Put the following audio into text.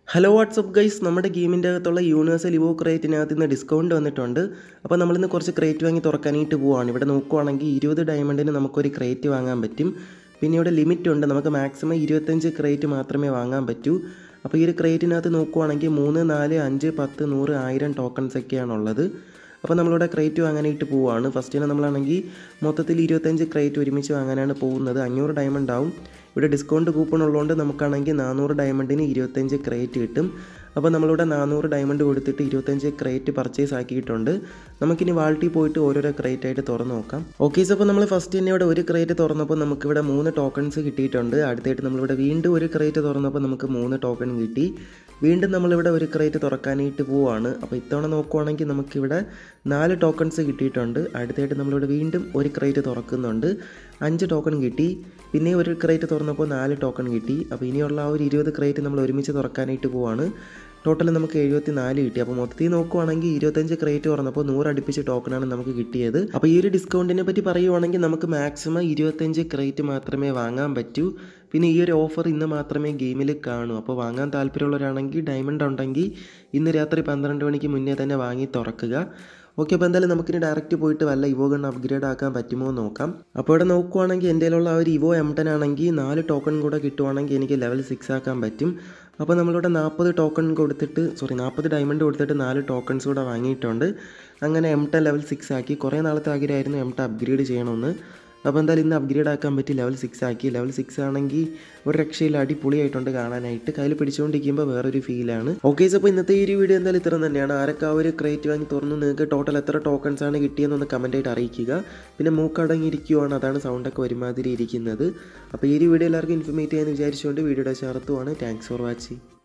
hello WhatsApp guys നമ്മുടെ ഗെയിമിൻ്റെ അകത്തുള്ള യൂണിവേഴ്സൽ ഇവോ ക്രേറ്റിനകത്ത് ഇന്ന് ഡിസ്കൗണ്ട് വന്നിട്ടുണ്ട് അപ്പോൾ നമ്മളിന്ന് കുറച്ച് ക്രേറ്റ് വാങ്ങി തുറക്കാനായിട്ട് പോവുകയാണ് ഇവിടെ നോക്കുവാണെങ്കിൽ ഇരുപത് ഡയമണ്ടിന് നമുക്കൊരു ക്രേറ്റ് വാങ്ങാൻ പറ്റും പിന്നെ ഇവിടെ ലിമിറ്റ് ഉണ്ട് നമുക്ക് മാക്സിമം ഇരുപത്തഞ്ച് ക്രേറ്റ് മാത്രമേ വാങ്ങാൻ പറ്റൂ അപ്പോൾ ഈ ഒരു ക്രേറ്റിനകത്ത് നോക്കുവാണെങ്കിൽ മൂന്ന് നാല് അഞ്ച് പത്ത് നൂറ് ആയിരം ടോക്കൺസ് ഒക്കെയാണുള്ളത് അപ്പോൾ നമ്മളിവിടെ ക്രേറ്റ് വാങ്ങാനായിട്ട് പോവുകയാണ് ഫസ്റ്റിന് നമ്മളാണെങ്കിൽ മൊത്തത്തിൽ ഇരുപത്തഞ്ച് ക്രേറ്റ് ഒരുമിച്ച് വാങ്ങാനാണ് പോകുന്നത് അഞ്ഞൂറ് ഡയമണ്ട് ആവും ഇവിടെ ഡിസ്കൗണ്ട് കൂപ്പൺ ഉള്ളതുകൊണ്ട് നമുക്കാണെങ്കിൽ നാനൂറ് ഡയമണ്ടിന് ഇരുപത്തഞ്ച് ക്രേറ്റ് കിട്ടും അപ്പോൾ നമ്മളിവിടെ നാനൂറ് ഡയമണ്ട് കൊടുത്തിട്ട് ഇരുപത്തഞ്ച് ക്രേറ്റ് പർച്ചേസ് ആക്കിയിട്ടുണ്ട് നമുക്കിനി വാൾട്ടി പോയിട്ട് ഓരോരോ ക്രേറ്റ് ആയിട്ട് തുറന്ന് നോക്കാം ഓക്കെ അപ്പോൾ നമ്മൾ ഫസ്റ്റ് തന്നെ ഇവിടെ ഒരു ക്രേറ്റ് തുറന്നപ്പോൾ നമുക്കിവിടെ മൂന്ന് ടോക്കൺസ് കിട്ടിയിട്ടുണ്ട് അടുത്തായിട്ട് നമ്മളിവിടെ വീണ്ടും ഒരു ക്രേറ്റ് തുറന്നപ്പോൾ നമുക്ക് മൂന്ന് ടോക്കൺ കിട്ടി വീണ്ടും നമ്മളിവിടെ ഒരു ക്രേറ്റ് തുറക്കാനായിട്ട് പോവുകയാണ് അപ്പോൾ ഇത്തവണ നോക്കുവാണെങ്കിൽ നമുക്കിവിടെ നാല് ടോക്കൺസ് കിട്ടിയിട്ടുണ്ട് അടുത്തായിട്ട് നമ്മളിവിടെ വീണ്ടും ഒരു ക്രേറ്റ് തുറക്കുന്നുണ്ട് അഞ്ച് ടോക്കൺ കിട്ടി പിന്നെ ഒരു ക്രേറ്റ് തുറന്നപ്പോൾ നാല് ടോക്കൺ കിട്ടി അപ്പോൾ ഇനിയുള്ള ആ ഒരു ഇരുപത് ക്രേറ്റ് നമ്മൾ ഒരുമിച്ച് തുറക്കാനായിട്ട് പോവാണ് ടോട്ടൽ നമുക്ക് എഴുപത്തി നാല് കിട്ടി അപ്പോൾ മൊത്തത്തിൽ നോക്കുവാണെങ്കിൽ ഇരുപത്തഞ്ച് ക്രേറ്റ് തുറന്നപ്പോൾ നൂറ് അടുപ്പിച്ച് ടോക്കണാണ് നമുക്ക് കിട്ടിയത് അപ്പോൾ ഈ ഒരു ഡിസ്കൗണ്ടിനെ പറ്റി പറയുവാണെങ്കിൽ നമുക്ക് മാക്സിമം ഇരുപത്തഞ്ച് ക്രേറ്റ് മാത്രമേ വാങ്ങാൻ പറ്റൂ പിന്നെ ഈ ഒരു ഓഫർ ഇന്ന് മാത്രമേ ഗെയിമിൽ കാണൂ അപ്പോൾ വാങ്ങാൻ താല്പര്യമുള്ളവരാണെങ്കിൽ ഡയമണ്ട് ഉണ്ടെങ്കിൽ ഇന്ന് രാത്രി പന്ത്രണ്ട് മണിക്ക് മുന്നേ തന്നെ വാങ്ങി തുറക്കുക ഓക്കെ അപ്പോൾ എന്തായാലും നമുക്കിനി ഡയറക്റ്റ് പോയിട്ട് വല്ല ഇവോ ഗൺ അപ്ഗ്രേഡ് ആക്കാൻ പറ്റുമോ എന്ന് നോക്കാം അപ്പോൾ ഇവിടെ നോക്കുവാണെങ്കിൽ എൻ്റെ കയ്യിലുള്ള ആ ഒരു ഇവോ എം ടെൻ ആണെങ്കിൽ നാല് ടോക്കൺ കൂടെ കിട്ടുവാണെങ്കിൽ എനിക്ക് ലെവൽ സിക്സ് ആക്കാൻ പറ്റും അപ്പോൾ നമ്മളിവിടെ നാൽപ്പത് ടോക്കൺ കൊടുത്തിട്ട് സോറി നാൽപ്പത് ഡയമണ്ട് കൊടുത്തിട്ട് നാല് ടോക്കൺസ് കൂടെ വാങ്ങിയിട്ടുണ്ട് അങ്ങനെ എം ടെൻ ലെവൽ സിക്സ് ആക്കി കുറേ നാളത്തെ ആഗ്രഹമായിരുന്നു എം ടെൻ അപ്ഗ്രേഡ് ചെയ്യണമെന്ന് അപ്പോൾ എന്തായാലും ഇന്ന് അപ്ഗ്രേഡ് ആക്കാൻ പറ്റി ലെവൽ സിക്സ് ആക്കി ലെവൽ സിക്സ് ആണെങ്കിൽ ഒരു രക്ഷയിൽ അടിപൊളിയായിട്ടുണ്ട് കാണാനായിട്ട് കയ്യിൽ പിടിച്ചുകൊണ്ടിരിക്കുമ്പോൾ വേറൊരു ഫീലാണ് ഓക്കെ അപ്പോൾ ഇന്നത്തെ ഈ ഒരു വീഡിയോ എന്തായാലും ഇത്ര തന്നെയാണ് ആരൊക്കെ ആ ഒരു ക്രേറ്റ് വാങ്ങി തുറന്ന് നിങ്ങൾക്ക് ടോട്ടൽ എത്ര ടോക്കൺസ് ആണ് കിട്ടിയെന്നൊന്ന് കമൻറ്റായിട്ട് അറിയിക്കുക പിന്നെ മൂക്കടങ്ങിയിരിക്കുവാണ് അതാണ് സൗണ്ടൊക്കെ ഒരുമാതിരി ഇരിക്കുന്നത് അപ്പോൾ ഈ ഒരു വീഡിയോ എല്ലാവർക്കും ഇൻഫർമേറ്റ് ചെയ്യാൻ വിചാരിച്ചുകൊണ്ട് വീഡിയോയുടെ ചേർത്തുവാണ് താങ്ക്സ് ഫോർ വാച്ചിങ്